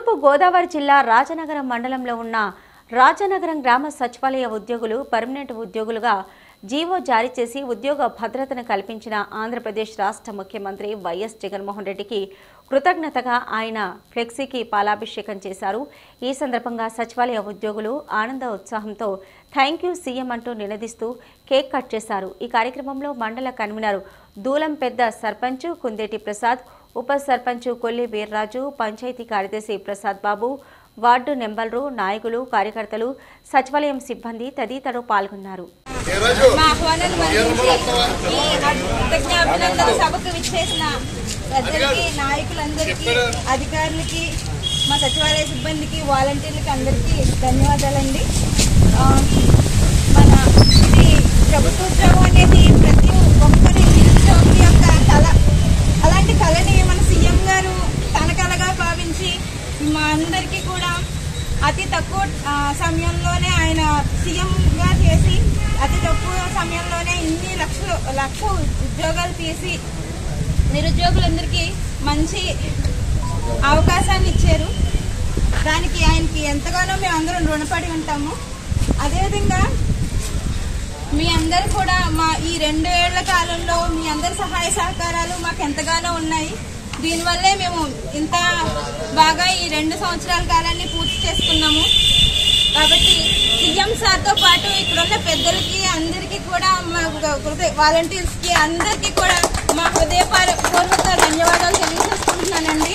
తూర్పు గోదావరి జిల్లా రాజనగరం మండలంలో ఉన్న రాజనగరం గ్రామ సచివాలయ ఉద్యోగులు పర్మనెంట్ ఉద్యోగులుగా జీవో జారీ చేసి ఉద్యోగ భద్రతను కల్పించిన ఆంధ్రప్రదేశ్ రాష్ట్ర ముఖ్యమంత్రి వైఎస్ జగన్మోహన్ రెడ్డికి కృతజ్ఞతగా ఆయన ఫ్లెక్సీకి పాలాభిషేకం చేశారు ఈ సందర్భంగా సచివాలయ ఉద్యోగులు ఆనంద ఉత్సాహంతో థ్యాంక్ యూ సీఎం అంటూ నినదిస్తూ కేక్ కట్ చేశారు ఈ కార్యక్రమంలో మండల కన్వీనర్ దూలం పెద్ద సర్పంచ్ కుందేటి ప్రసాద్ ఉప సర్పంచ్ కొల్లి వీర్రాజు పంచాయతీ కార్యదర్శి ప్రసాద్ బాబు వార్డు నెంబర్లు నాయకులు కార్యకర్తలు సచివాలయం సిబ్బంది తదితరులు పాల్గొన్నారు మా ఆహ్వానాన్ని మన్నించి ఈ కృతజ్ఞాభినందన సభకు విచ్చేసిన ప్రజలకి నాయకులందరికీ అధికారులకి మా సచివాలయ సిబ్బందికి వాలంటీర్లకి అందరికీ ధన్యవాదాలండి ఆ, మన ఇది ప్రభుత్వ ఉద్యోగం అనేది ప్రతి ఒక్కరి నిరుద్యోగి యొక్క కళ అలాంటి కళని మన సీఎం గారు తన కళగా భావించి మా అందరికీ కూడా అతి తక్కువ ఆ, సమయంలోనే ఆయన సీఎంగా చేసి అతి తక్కువ సమయంలోనే ఇన్ని లక్షలు లక్ష ఉద్యోగాలు తీసి నిరుద్యోగులందరికీ మంచి అవకాశాన్ని ఇచ్చారు దానికి ఆయనకి ఎంతగానో మేము అందరం రుణపడి ఉంటాము అదేవిధంగా మీ అందరు కూడా మా ఈ రెండు ఏళ్ల కాలంలో మీ అందరి సహాయ సహకారాలు మాకు ఎంతగానో ఉన్నాయి దీనివల్లే మేము ఇంత బాగా ఈ రెండు సంవత్సరాల కాలాన్ని పూర్తి చేసుకున్నాము కాబట్టి సీఎం సార్తో పాటు ఇక్కడున్న పెద్దలకి అందరికీ కూడా మా వాలంటీర్స్ కి అందరికీ కూడా మా హృదయపూర్వక ధన్యవాదాలు తెలియజేసుకుంటున్నానండి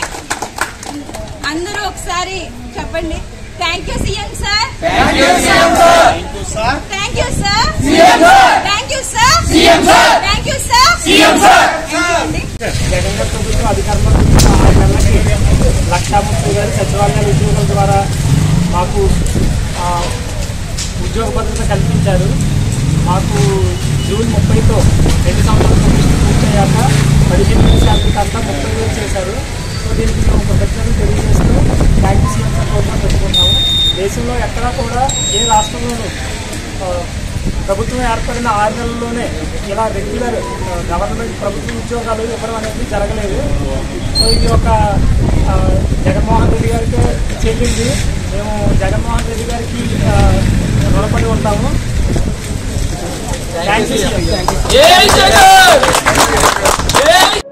అందరూ ఒకసారి చెప్పండి thank you CM sir thank you sir thank you sir thank you sir thank you sir Jagan గారి ప్రభుత్వం అధికారంలోకి వచ్చిన ఆరు నెలలకి లక్షా ముప్పై వేల సచివాలయాల ఉద్యోగుల ద్వారా మాకు ఆ, ఉద్యోగ భద్రత కల్పించారు మాకు జూన్ ముప్పైతో రెండు సంవత్సరాల కమిషన్ పూర్తయ్యాక పదిహేను వేల శాలరీకి అంతా ముప్పై వేలు చేశారు సో దీనికి మేము కృతజ్ఞతలు తెలియజేస్తూ thank you CM sir programme పెట్టుకున్నాము దేశంలో ఎక్కడా కూడా ఏ రాష్ట్రంలోనూ ఆ, ప్రభుత్వం ఏర్పడిన ఆరు నెలల్లోనే ఇలా రెగ్యులర్ ఆ, గవర్నమెంట్ ప్రభుత్వ ఉద్యోగాలు ఇవ్వడం అనేది జరగలేదు సో ఇది ఒక ఆ, జగన్మోహన్ రెడ్డి గారికి చెల్లింది మేము జగన్మోహన్ రెడ్డి గారికి ఆ, రుణపడి ఉంటాము థ్యాంక్ యూ